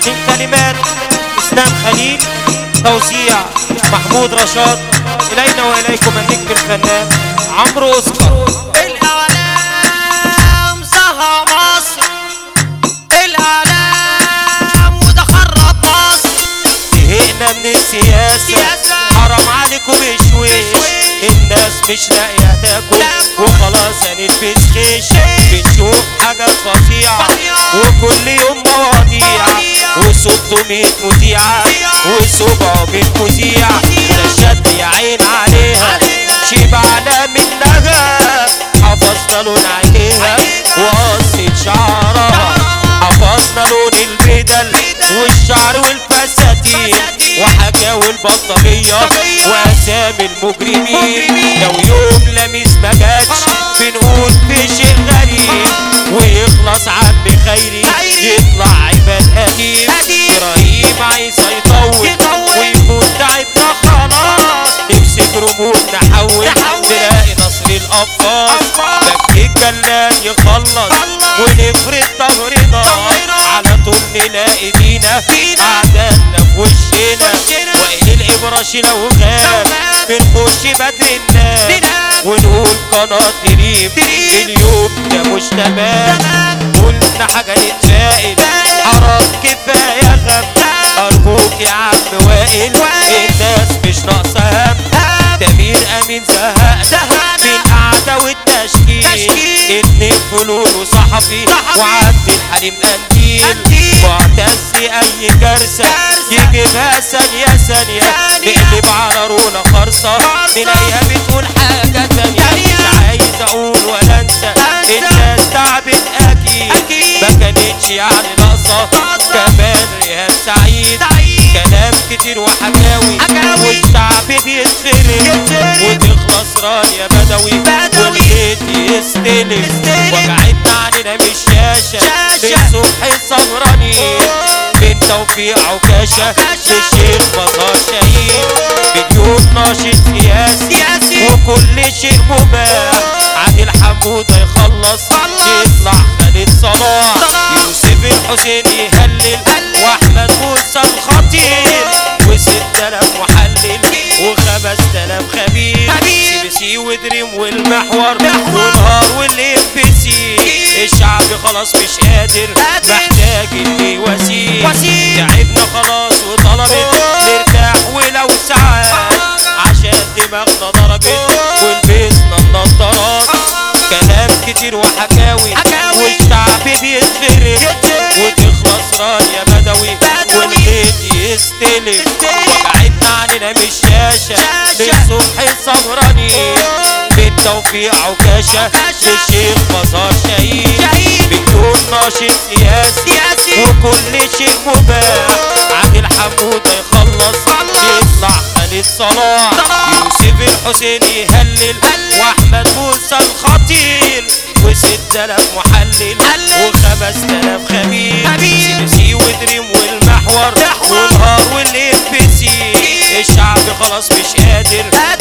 من كلمات اسلام خليل توزيع محمود رشاد الينا واليكم النجم الفنان عمرو اوسكار الاعلام سهى مصر الاعلام وده خرب مصر زهقنا من السياسة سياسة. حرام عليكم بشويش الناس مش لاقية تاكل وخلاص هنلبس خيش بنشوف حاجات فظيعة فظيعة. وكل يوم مواضيع مواضيع. و600 مذيعة و700 مذيع وده شد يا عين عليها عليها. شبعنا منها حفظنا لون عينيها وقصة شعرها حفظنا لون البدل والشعر والفساتين وحكاوي البطارية واسامي المجرمين لو يوم لميس ما جاتش بنقول في شيء غريب ويخلص عم خيري يطلع عباد قديم ابراهيم عايز يطول ويكون تعبنا خلاص نمسك رموز نحول نلاقي نصر الابطال لك الجلاد يخلص ونفرد ظهرنا على طول نلاقي بينا اعدائنا في وشنا وإن الابرش لو غاب بنخش بدر الناس ونقول قناة دريم اليوم ده مش تمام قلنا حاجة نتفائل حرام كفاية غم أرجوك يا عم وائل الناس مش ناقصة هم تمير أمين زهقنا من القعدة والتشكيل اتنين فنون وصحفي وعبد الحليم قنديل معتز أي كارثة يجيبها ثانية ثانية نقلب على رونا خرصة نلاقيها بتقول حاجة تانية مش عايز أقول ولا أنسى الناس تعبت أكيد ما كانتش يعني ناقصة كمان ريهام سعيد كلام كتير وحكاوي والشعب بيتفرق وتخلص رانيا بدوي والبيت يستلم وجعتنا علينا مش شاشة للصبح سهرانين من توفيق عكاشة للشيخ مطار شهيد مليون ناشط سياسي وكل شيء مباح عادل حمود هيخلص يطلع خالد صلاح يوسف الحسين يهلل واحمد موسى الخطير وست الاف محلل وخمس تلاف خبير سي بي سي ودريم والمحور ونهار والام بي سي الشعب خلاص مش قادر محتاج اللي وسيل تعبنا خلاص وطلبت نرتاح ولو ساعات عشان دماغنا ضربت ولبسنا النضارات كلام كتير وحكاوي والشعب بيتفرق وتخلص رانيا بدوي والبيت يستلم وقعدنا علينا مش شاشة للصبح سهرانين بالتوفيق عكاشة للشيخ مزار شهيد مليون ناشط سياسي وكل شيء مباح عادل حمود يخلص يطلع خالد صلاح يوسف الحسين يهلل واحمد موسى الخطير وست الاف محلل وخمس تلاف خبير سي بي سي ودريم والمحور ونهار والام بي سي الشعب خلاص مش قادر